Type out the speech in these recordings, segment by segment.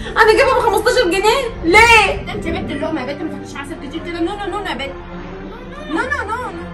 انا جايبها ب 15 جنيه ليه ده انت يا بنت اللقمه يا بنت ما تاكليش عسل كتير كده نو نو نو يا بنت نو نو نو نو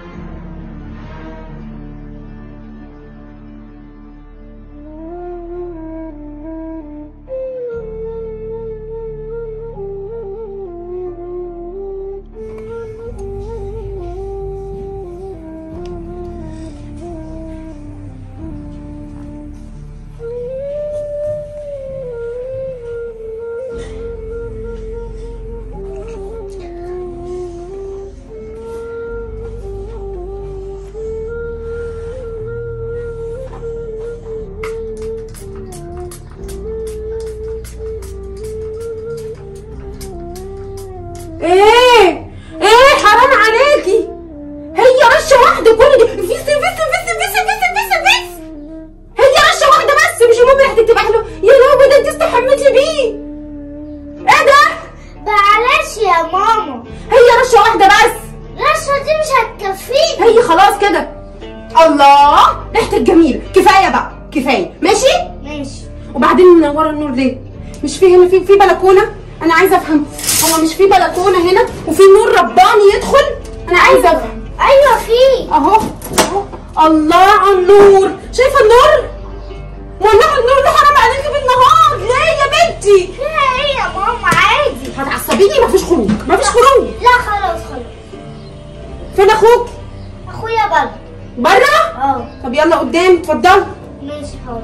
ايه ايه حرام عليكي هي رشه واحده كل دي فيس فيس فيس فيس فيس فيس فيس هي رشه واحده بس مش المهم ريحتك تبقى حلوه يا لهوي ده انت استحميتي بيه ايه ده معلش يا ماما هي رشه واحده بس الرشوة دي مش هتكفيني هي خلاص كده الله ريحتك جميله كفايه بقى كفايه ماشي ماشي وبعدين منوره النور ليه مش في هنا في في بلكونه انا عايزه افهم هو مش في بلكونه هنا وفي نور رباني يدخل انا عايزه افهم ايوه في اهو اهو الله على النور شايفه النور والله النور ده حرام عليكي بالنهار ليه يا بنتي فيها ايه يا ماما عادي هتعصبيني مفيش خروج مفيش خروج لا خلاص خلاص فين اخوك اخويا بابا بره اه طب يلا قدام اتفضلوا ماشي حاضر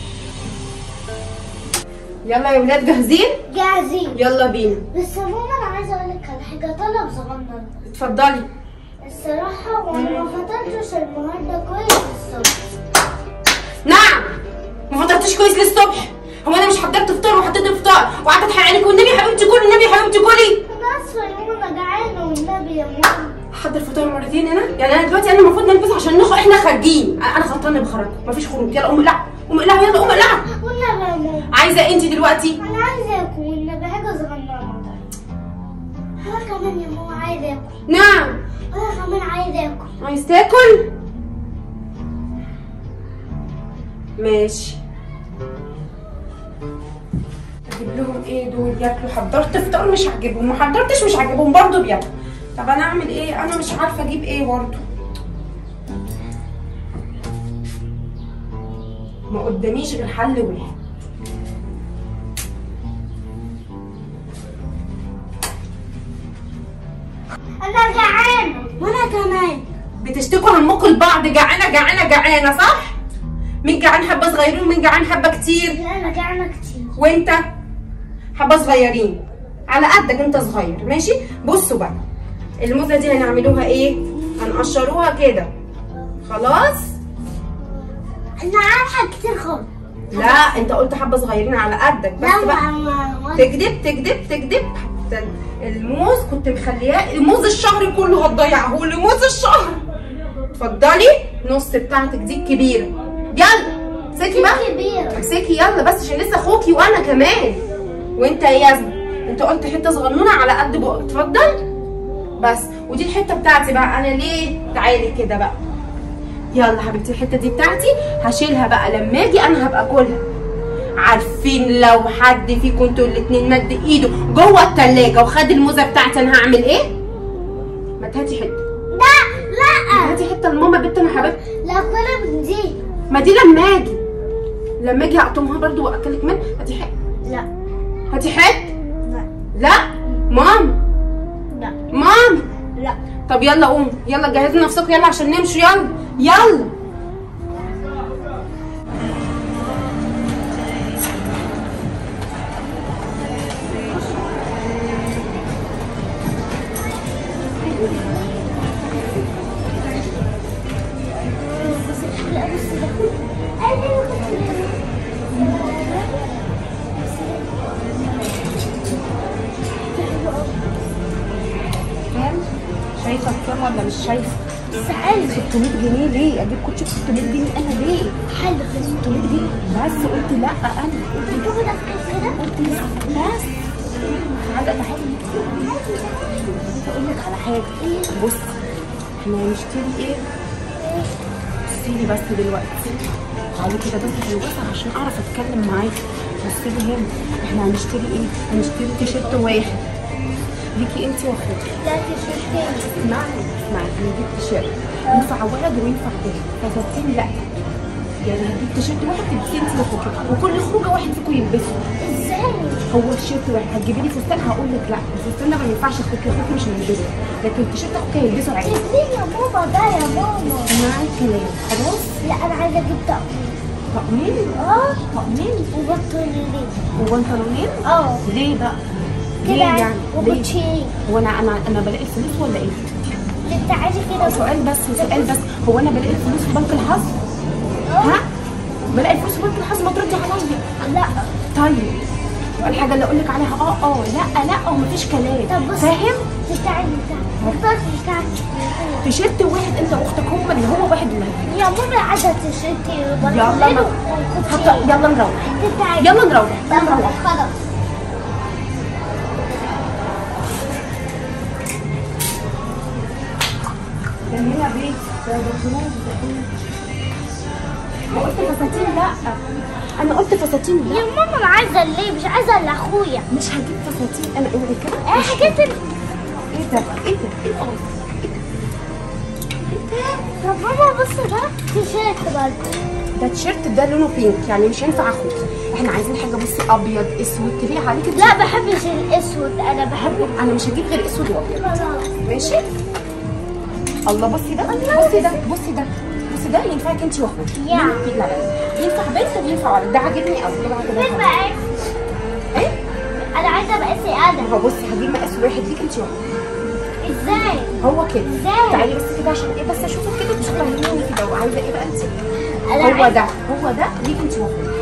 يلا يا ولاد جاهزين جاهزين يلا بينا بس يا ماما انا عايزه اقول لك على حاجه طلب صغنن اتفضلي الصراحه وانا ما فطرتش النهارده كويس الصبح نعم ما فطرتش كويس للصبح هو انا مش حضرت فطار وحطيت الفطار وقعدت اتحايل عليك والنبي يا حبيبتي كلي النبي يا حبيبتي كلي انا اسفه يا ماما انا جعانه والنبي يا ماما حضر فطار مرتين هنا يعني انا دلوقتي انا المفروض نلبس عشان نخرج احنا خارجين انا غلطانه بخرج مفيش خروج يلا قوم اقلعوا قوم اقلعوا يلا قوم اقلعوا والنبي يا ماما عايزه إيه انت دلوقتي انا عايزه اكل والنبي حاجه صغننه انا كمان يا ماما عايزه اكل نعم انا كمان عايزه اكل عايز تاكل ماشي اجيب لهم ايه دول ياكلوا حضرت فطار مش عاجبهم ما حضرتش مش عاجبهم برضه بياكلوا طب انا اعمل ايه انا مش عارفه اجيب ايه برضه ما قداميش غير حل واحد انا جعانه وانا كمان بتشتكوا همكم لبعض جعانه جعانه جعانه صح مين جعان حبه صغيرين ومين جعان حبه كتير لا انا جعانه كتير وانت حبه صغيرين على قدك انت صغير ماشي بصوا بقى الموزه دي هنعملوها ايه هنقشروها كده خلاص انا عارفه كتير خالص لا انت قلت حبه صغيرين على قدك بس لا بقى ما تكذب تكذب تكذب حتى الموز كنت مخلياه الموز الشهر كله هتضيعه لموز الشهر اتفضلي نص بتاعتك دي الكبيره يلا امسكي بقى كبيره امسكي يلا بس عشان لسه اخوكي وانا كمان وانت يا ياسمين انت قلت حته صغنونه على قد بقك اتفضل بس ودي الحته بتاعتي بقى انا ليه تعالي كده بقى يلا حبيبتي الحته دي بتاعتي هشيلها بقى لما اجي انا هبقى اكلها عارفين لو حد فيكم انتوا الاتنين مد ايده جوه التلاجة وخد الموزه بتاعتي انا هعمل ايه؟ ما تهاتي حته لا لا هاتي حته لماما بنت انا حبيبتي لا كل من دي ما دي لما اجي لما اجي هقطمها برضو واكلك منها هاتي حته لا هاتي حته لا لا مام لا مام لا طب يلا قوم يلا جهزوا نفسكم يلا عشان نمشوا يلا يلا شايفه الفيلم ولا مش شايفه؟ بس حلو 600 جنيه ليه؟ اجيب كوتشي ب 600 جنيه انا ليه؟ حلو 600 جنيه بس قلت لا انا قلت تاخد كده قلت لا بس عايزه اتحايل عايزه اقول لك على حاجه بص احنا هنشتري ايه؟ بصي لي بس دلوقتي تعالي كده بس في الوسط عشان اعرف اتكلم معاكي بصي لي هنا احنا هنشتري ايه هنشتري تيشيرت واحد ليكي انت واخوكي لا تيشيرتين اسمعي اسمعي هنجيب تيشيرت ينفع ولد وينفع بنت فساتين لا يعني هنجيب تيشيرت واحد تلبسيه انت واخوكي وكل خروجه واحد فيكم يلبسه ازاي هو التيشيرت واحد هتجيبي لي فستان هقول لك لا الفستان ده ما ينفعش اخوكي اخوكي مش هيلبسه لكن التيشيرت اخوكي هيلبسه عادي جيبين يا ماما ده يا ماما اسمعي الكلام خلاص لا انا عايزه اجيب طقم طقمين اه طقمين وبطلين وبنطلونين اه ليه بقى؟ ليه كده يعني؟ ليه؟ وكوتشي هو انا انا انا بلاقي الفلوس ولا ايه؟ انت عايزه كده سؤال بس سؤال بس هو انا بلاقي الفلوس في بنك الحظ؟ ها؟ بلاقي الفلوس في بنك الحظ ما تردي عليا لا طيب الحاجه اللي اقول لك عليها اه اه لا لا ومفيش كلام طب بص فاهم؟ بتاعي بتاعي بتاعي بتاعي تيشيرت واحد انت واختك هما اللي هو واحد واحد يا ماما عايزه تيشيرتي يلا وبنطلون ما- وكوتشي حط- يلا نروح بتاعي يلا نروح يلا طب نروح خلاص كان هنا بيت ده بنطلون ما قلت فساتين لا انا قلت فساتين لا يا ماما انا عايزه اللي مش عايزه لاخويا مش هجيب فساتين انا اوعي كده ايه حاجات ال- ايه ده ايه ده ايه القرف طب ماما بص ده تيشيرت برضه ده التيشيرت ده لونه بينك يعني مش هينفع اخوك احنا عايزين حاجه بصي ابيض اسود تليق عليكي لا بحبش الاسود انا بحب انا مش هجيب غير اسود وابيض خلاص ماشي الله بصي ده بصي ده بصي ده بصي ده ينفعك انت واخوك يا. لا لا ينفع بنت وينفع ولد ده عاجبني قوي ده فين عاجبني مقاس ايه انا عايزه مقاسي انا هو بصي هجيب مقاس واحد ليك انت واخوك ازاي هو كده ازاي؟ تعالي بس كده عشان ايه بس اشوفك كده مش فاهميني كده وعايزه ايه بقى انت انا هو عايزة- ده هو ده ليك انت واخوك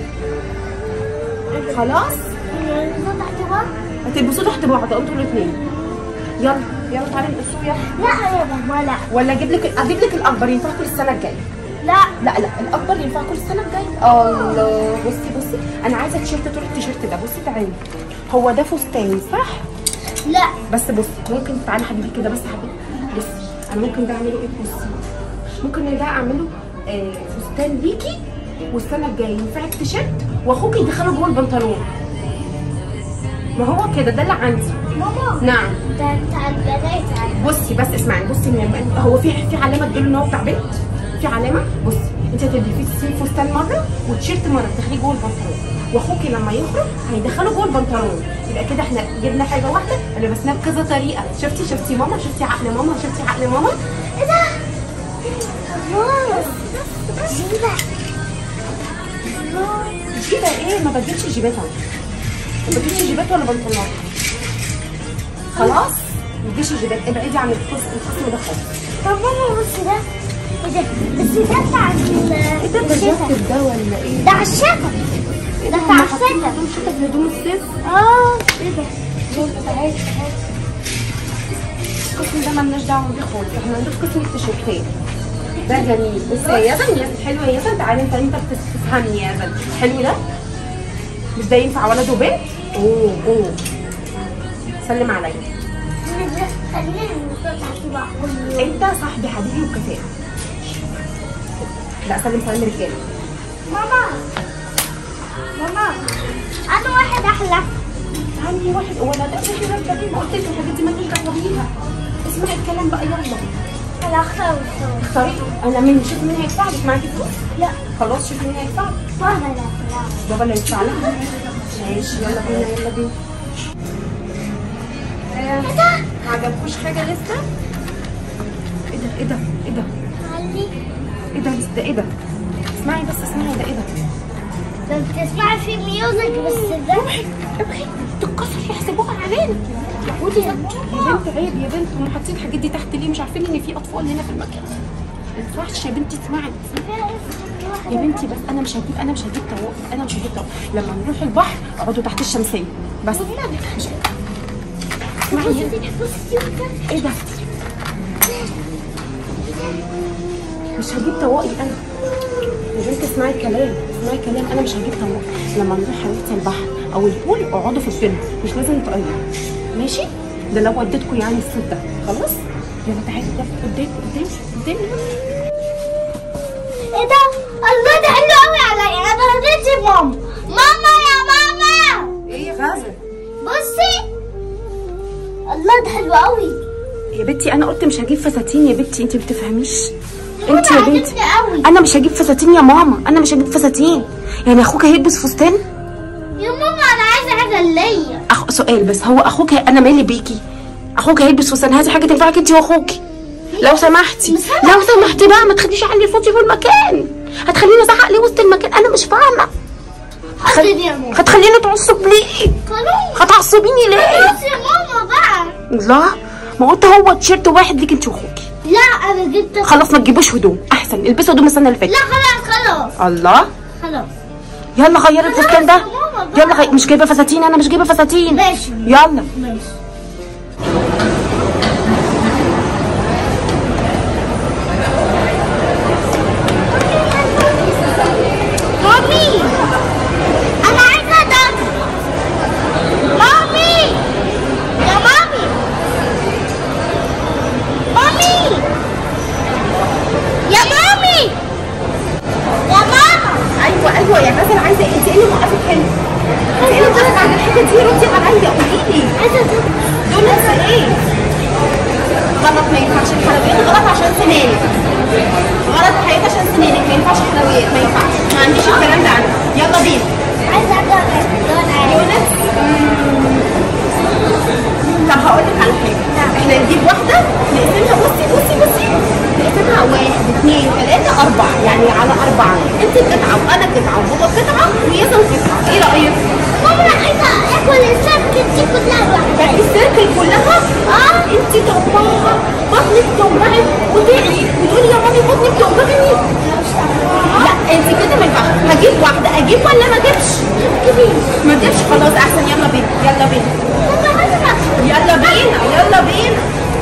خلاص نلبسه تحت بعض هتلبسوا تحت بعض انتوا الاثنين يلا يلا تعالي نقصوا يلا لا يا ماما لا ولا اجيب لك اجيب لك الاكبر ينفعكم السنه الجايه لا لا لا الاكبر ينفعكم السنه الجايه الله بصي بصي انا عايزه تيشيرت طول التيشيرت ده بصي تعالي هو ده فستان صح لا بس بصي ممكن تعالي حبيبي كده بس حبيبي بصي انا ممكن ده اعمله ايه بصي ممكن ده اعمله آه فستان ليكي والسنه الجايه ينفعك تيشيرت واخوك يدخله جوه البنطلون ما هو كده ده اللي عندي ماما نعم ده بتاع البنات بصي بس اسمعي بصي من هو في في علامه تدل ان هو بتاع بنت في علامه بصي انت هتلبسي فيه فستان مره وتيشيرت مره تدخليه جوه البنطلون واخوكي لما يخرج هيدخله جوه البنطلون يبقى كده احنا جبنا حاجه واحده لبسناها بكذا طريقه شفتي شفتي ماما شفتي عقل ماما شفتي عقل ماما ايه ده الله جيبه جيبه ايه ما بجيبش جيبات اهو ما بجيبش جيبات ولا بنطلونات خلاص ما بتجيش جيبات ابعدي عن القسم القسم ده خالص طب ماما بص ده ايه ده بس ده بتاع ال- ايه ده ده جاكيت ده ولا ايه؟ ده على الشتا ده بتاع الشتا شوفي هدوم الصيف اه ايه ده يلا تعالي تعالي القسم ده مالناش دعوه بيه خالص احنا هنشوف قسم التيشيرتات ده جميل بصي يا يزن يا حلوه يا يزن تعالي انت انت بتفهمني يا يزن حلو ده مش ده ينفع ولد وبنت اوه اوه سلم عليا خلينا نحط تحت بعض كل يوم انت صاحبي حبيبي وكفاءه لا سلم سلام رجاله ماما ماما انا واحد احلى عندي واحد ولا ده مش ده دي ما قلت لك الحاجات دي ماليش دعوه بيها اسمعي الكلام بقى يلا انا اختار والصور. اختاري انا مين شوف مين هيدفعلك معاكي فلوس لا خلاص شوف مين هيدفعلك بابا لا لا بابا اللي يدفع لك ماشي يلا بينا يلا بينا ايه ده ما عجبكوش حاجه لسه ايه ده ايه ده ايه ده علي ايه ده لسه ده ايه ده اسمعي بس اسمعي ده ايه ده ده بتسمعي في ميوزك بس ده ابخي تتكسر يحسبوها علينا خدي يا بنت عيب يا بنت هم حاطين الحاجات دي تحت ليه مش عارفين ان في اطفال هنا في المكان ما ينفعش يا بنتي اسمعي يا بنتي بس انا مش هجيب انا مش هجيب طواق انا مش هجيب طواق لما نروح البحر اقعدوا تحت الشمسيه بس مش اسمعي هنا. ايه ده مش هجيب طواقي انا يا بنت اسمعي الكلام اسمعي الكلام انا مش هجيب طواق لما نروح حبيبتي البحر او البول اقعدوا في الفيلم مش لازم تقيموا ماشي ده لو وديتكم يعني الصيف ده خلاص يلا تعالي يلا قدامي قدامي قدامي ايه ده الله ده حلو قوي عليا انا هديتي ماما ماما يا ده حلو قوي يا بنتي انا قلت مش هجيب فساتين يا بنتي انت بتفهميش انت يا عجبني بنتي قوي انا مش هجيب فساتين يا ماما انا مش هجيب فساتين يعني اخوك هيلبس فستان يا ماما انا عايزه حاجه ليا أخ... سؤال بس هو اخوك هي... انا مالي بيكي اخوك هيلبس فستان هذه حاجه تنفعك انت واخوكي لو سمحتي لو سمحتي بقى ما تخليش علي صوتي في المكان هتخليني ازعق ليه وسط المكان انا مش فاهمه حاضر يا ماما هتخليني تعصب ليه خلاص هتعصبيني ليه خلاص يا ماما بقى لا ما قلت هو تيشيرت واحد ليك انت واخوكي لا انا جبت خلاص ما تجيبوش هدوم احسن البسوا هدوم السنه اللي لا فاتت خلاص خلاص الله خلاص يلا غيري الفستان ده يا ماما بقى. يلا غير مش جايبه فساتين انا مش جايبه فساتين ماشي يلا ماشي مامي انا عايزه ده مامي يا مامي مامي يا مامي يا ماما ايوه ايوه يا غزل عايزه ايه انت ايه اللي موقفك هنا؟ انت ايه اللي موقفك عند الحته دي ردي عليا قولي لي عايزه ده دول ناس ايه؟ غلط ما ينفعش الحلويات غلط عشان سنانك غلط حياتي عشان سنانك ما ينفعش حلويات ما ينفعش ما عنديش الكلام ده عندي يلا بينا عايزه ده يونس طب هقول لك على حاجه احنا نجيب واحده نقسمها بصي بصي بصي نقسمها واحد اثنين ثلاثه اربعه يعني على اربعه انت قطعه وانا قطعه وبابا قطعه ويزن قطعه ايه رايك؟ ماما انا عايزه اكل الشبكه دي كلها لوحدها باقي السيركل كلها اه انت طماعه بطنك توجعك وتعي وتقولي يا مامي بطني بتوجعني لا انت كده ما ينفعش هجيب واحده اجيب ولا ما اجيبش؟ ما تجيبش خلاص احسن يلا بينا يلا بينا يلا بينا يلا بينا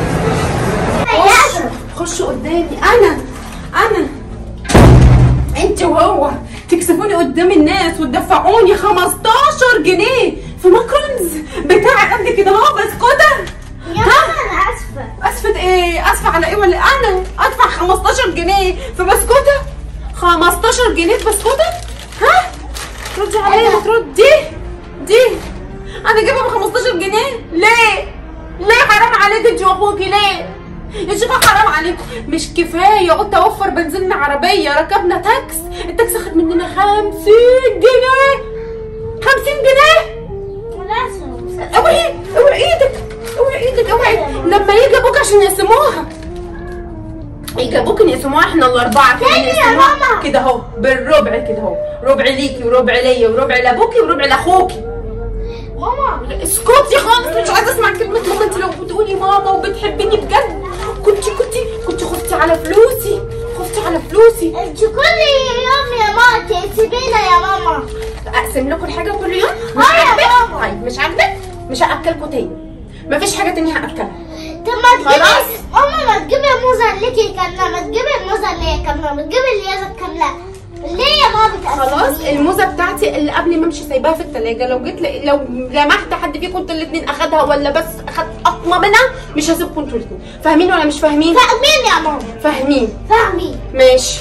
خشوا قدامي انا انا انت وهو تكسفوني قدام الناس وتدفعوني 15 جنيه في ماكرونز بتاع قد كده اهو بسكوته يا ماما انا اسفه اسفه ايه اسفه على ايه ولا انا ادفع 15 جنيه في بسكوته 15 جنيه في بسكوته ها ردي عليا ما تردي دي انا جايبها ب 15 جنيه ليه ليه حرام عليك انت واخوكي ليه يا شيخة حرام عليك مش كفاية قلت اوفر بنزين عربية ركبنا تاكس التاكس اخد مننا 50 جنيه 50 جنيه انا اسفه اوعي اوعي ايدك اوعي ايدك اوعي لما يجي ابوك عشان يقسموها يجي ابوك يقسموها احنا الاربعه كده تاني يا نقسموها ماما. كده اهو بالربع كده اهو ربع ليكي وربع ليا وربع لابوكي وربع لاخوكي ماما اسكتي خالص مش عايزه اسمع كلمه ماما انت لو بتقولي ماما وبتحبيني بجد كنت كنت كنت خفتي على فلوسي خفتي على فلوسي انت كل يوم يا ماما تسيبينا يا ماما اقسم لكم الحاجه كل يوم مش آه يا عاجبك ماما. طيب مش عاجبك مش هاكلكوا تاني مفيش حاجه تانية هاكلها طب ما تجيبي خلاص. ماما ما تجيبي الموزه اللي ليكي كامله ما تجيبي الموزه اللي هي كامله ما تجيبي اللي هي كامله ليه يا ماما بتقسميني خلاص الموزه بتاعتي اللي قبل ما امشي سايباها في التلاجة لو جيت ل... لو لمحت حد فيكم انتوا الاثنين اخدها ولا بس اخد قطمه منها مش هسيبكم انتوا الاثنين فاهمين ولا مش فاهمين فاهمين يا ماما فاهمين فاهمين ماشي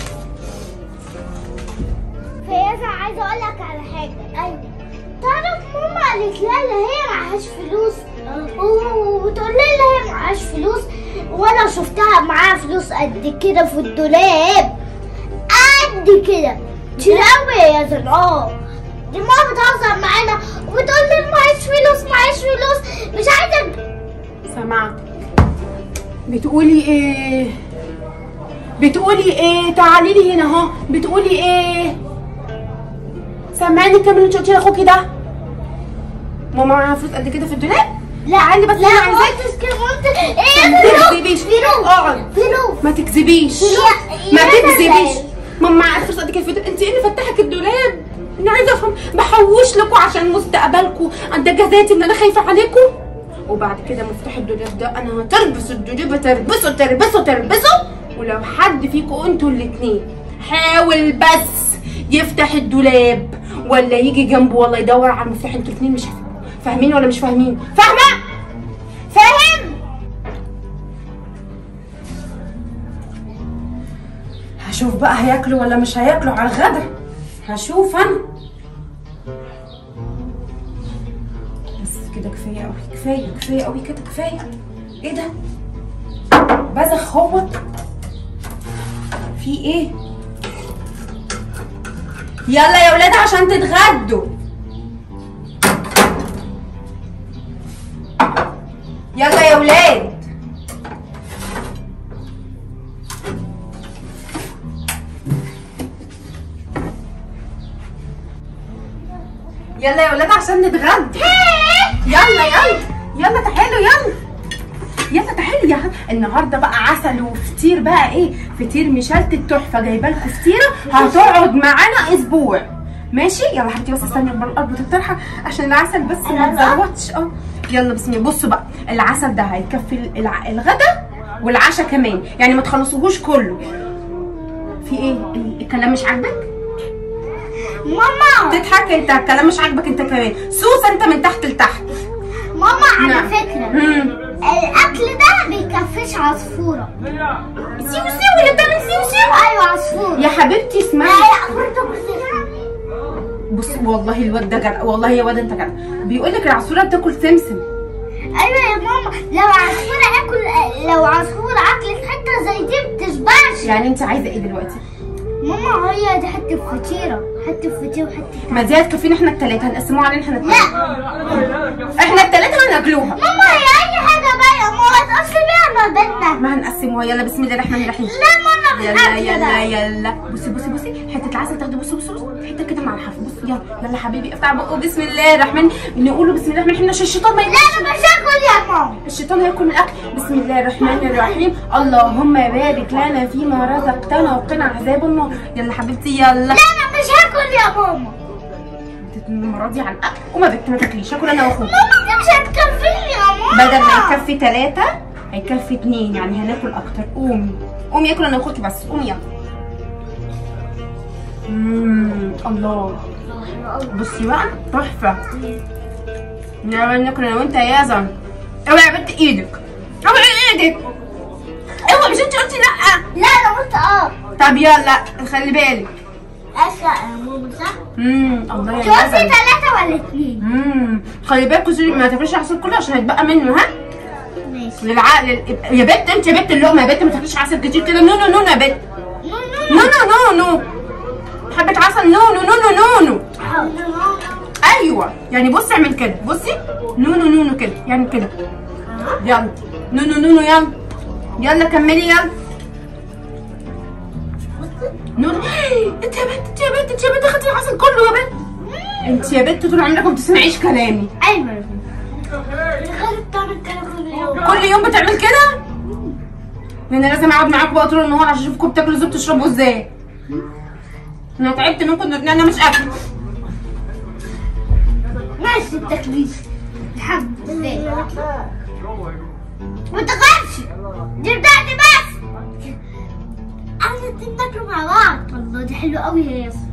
فيازا عايزه اقول لك على حاجه ايوه تعرف ماما قالت لها اللي هي معهاش فلوس و- وتقول لي اللي هي معهاش فلوس وانا شفتها معاها فلوس قد كده في الدولاب قد كده كتير قوي يا ياسر اه دي ماما بتهزر معانا وبتقول لي معيش فلوس معيش فلوس مش عايزه سمعت بتقولي ايه بتقولي ايه تعالي لي هنا اهو بتقولي ايه سمعني كام اللي انت قلتي لاخوكي ده ماما معاها فلوس قد كده في الدولاب لا تعالي بس لا انا ما عايزاك قلتش كده قلت ايه ما فلوس تكذبيش فلوس اقعد فلوس ما تكذبيش يا- ما يا تكذبيش نزل. ماما معاها فلوس قد كده في الدولاب انت ايه اللي فتحك الدولاب انا عايزه افهم بحوش لكم عشان مستقبلكم ده جزاتي ان انا خايفه عليكم وبعد كده مفتاح الدولاب ده انا هتربسوا الدولاب تربسوا تربسوا تربسوا ولو حد فيكم انتوا الاتنين حاول بس يفتح الدولاب ولا يجي جنبه ولا يدور على المفتاح انتوا الاتنين مش هتفهموا فاهمين ولا مش فاهمين فاهمه فاهم هشوف بقى هياكلوا ولا مش هياكلوا على الغدا هشوف انا بس كده كفايه قوي كفايه كفايه قوي كده كفايه ايه ده بزخ هو في ايه يلا يا ولاد عشان تتغدوا يلا يا ولاد يلا يا ولاد عشان نتغدى يلا يلا يلا تعالوا يلا يلا تعالوا يا النهارده بقى عسل وفطير بقى ايه فطير مشلتت تحفه جايبه لكم فطيره هتقعد معانا اسبوع ماشي يلا حبيبتي بس استني قبل اربط الطرحه عشان العسل بس ما يتزوتش اه يلا بسم الله بصوا بقى العسل ده هيكفي الع- الغدا والعشاء كمان يعني ما تخلصوهوش كله في ايه ال- الكلام مش عاجبك ماما تضحك انت الكلام مش عاجبك انت كمان سوسه انت من تحت لتحت ماما على نعم. فكرة مم. الأكل ده بيكفيش عصفورة سيو سيو اللي بتعمل سيو سيو أيوة عصفورة يا حبيبتي اسمعي لا برضه بس- بص والله الواد ده جدع والله يا واد انت جدع بيقول لك العصفوره بتاكل سمسم ايوه يا ماما لو عصفورة اكل لو عصفورة اكلت حتة زي دي بتشبعش يعني انت عايزه ايه دلوقتي ماما هي دي حتة فطيرة حتة فطيرة وحتة ما دي هتكفينا احنا التلاته هنقسموها علينا احنا لا التلاته احنا التلاته هناكلوها ماما هي اي حاجة بقى يا ماما تقصي بيها ما بيننا ما هنقسموها يلا بسم الله الرحمن الرحيم لا ماما يلا بالأكل يلا ده. يلا بصي بصي بصي حته العسل تاخدي بصي بصي بصي حته كده مع الحرف بصي يلا يلا حبيبي افتح بقه بسم الله الرحمن نقوله بسم الله الرحمن الرحيم عشان الشيطان ما لا انا مش هاكل يا ماما الشيطان هياكل من الاكل بسم الله الرحمن الرحيم اللهم بارك لنا فيما رزقتنا وقنا عذاب النار يلا حبيبتي يلا لا انا مش هاكل يا ماما المره دي على الاكل وما بت ما تاكليش اكل انا واخوك ماما دي مش هتكفيني يا ماما بدل ما يكفي ثلاثة هيكفي اتنين يعني هناكل اكتر قومي قومي ياكل انا واخوكي بس قومي يلا مم، الله بصي بقى تحفة يلا ناكل انا وانت يا زن اوعي يا بنت ايدك اوعي ايدك اوعي مش انت قلتي لا لا انا قلت اه طب يلا خلي بالك اسرع يا ماما صح؟ امم الله يا قلتي زن ثلاثة ولا اثنين؟ امم خلي بالك وزي- ما تاكليش العسل كله عشان هيتبقى منه ها ماشي للعقل يا بت انت يا بت اللقمه يا بت ما تاكليش عسل كتير كده نو نو نو يا بت نو نو نو نو حبه عسل نو نو نو نو نو نو ايوه يعني بصي اعمل كده بصي نو نو نو نو كده يعني كده يلا نو نو نو نو يلا يلا كملي يلا نو نو. انت يا بت انت يا بت انت يا بت اخدتي العسل كله يا بت انت يا بت طول عمرك ما بتسمعيش كلامي ايوه تخيل بتعمل كده كل يوم كل يوم بتعمل كده انا لازم اقعد معاكم بقى طول النهار عشان اشوفكم بتاكلوا ازاي بتشربوا ازاي انا تعبت منكم ان انا مش اكل ماشي التكليف الحمد لله ما تخافش دي بتاعتي بس احنا الاتنين ناكلوا مع بعض والله دي حلوه قوي يا ياسر